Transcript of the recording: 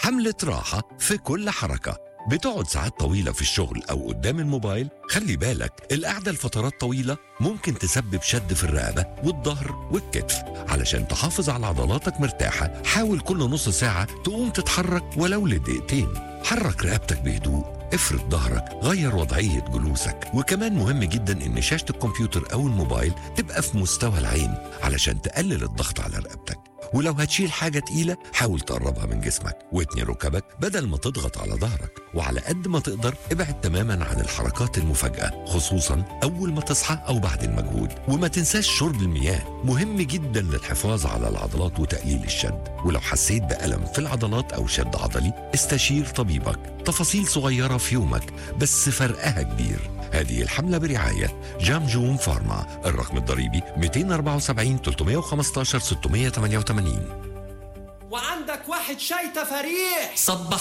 حملة راحة في كل حركة بتقعد ساعات طويلة في الشغل أو قدام الموبايل خلي بالك القعدة لفترات طويلة ممكن تسبب شد في الرقبة والظهر والكتف علشان تحافظ على عضلاتك مرتاحة حاول كل نص ساعة تقوم تتحرك ولو لدقيقتين حرك رقبتك بهدوء افرد ظهرك غير وضعية جلوسك وكمان مهم جدا ان شاشة الكمبيوتر او الموبايل تبقى في مستوى العين علشان تقلل الضغط على رقبتك ولو هتشيل حاجة تقيلة حاول تقربها من جسمك واتني ركبك بدل ما تضغط على ظهرك وعلى قد ما تقدر ابعد تماما عن الحركات المفاجئة خصوصا أول ما تصحى أو بعد المجهود وما تنساش شرب المياه مهم جدا للحفاظ على العضلات وتقليل الشد ولو حسيت بألم في العضلات أو شد عضلي استشير طبيبك تفاصيل صغيرة في يومك بس فرقها كبير هذه الحملة برعاية جامجون فارما الرقم الضريبي 274 315 688 وعندك واحد شاي تفاريح صبح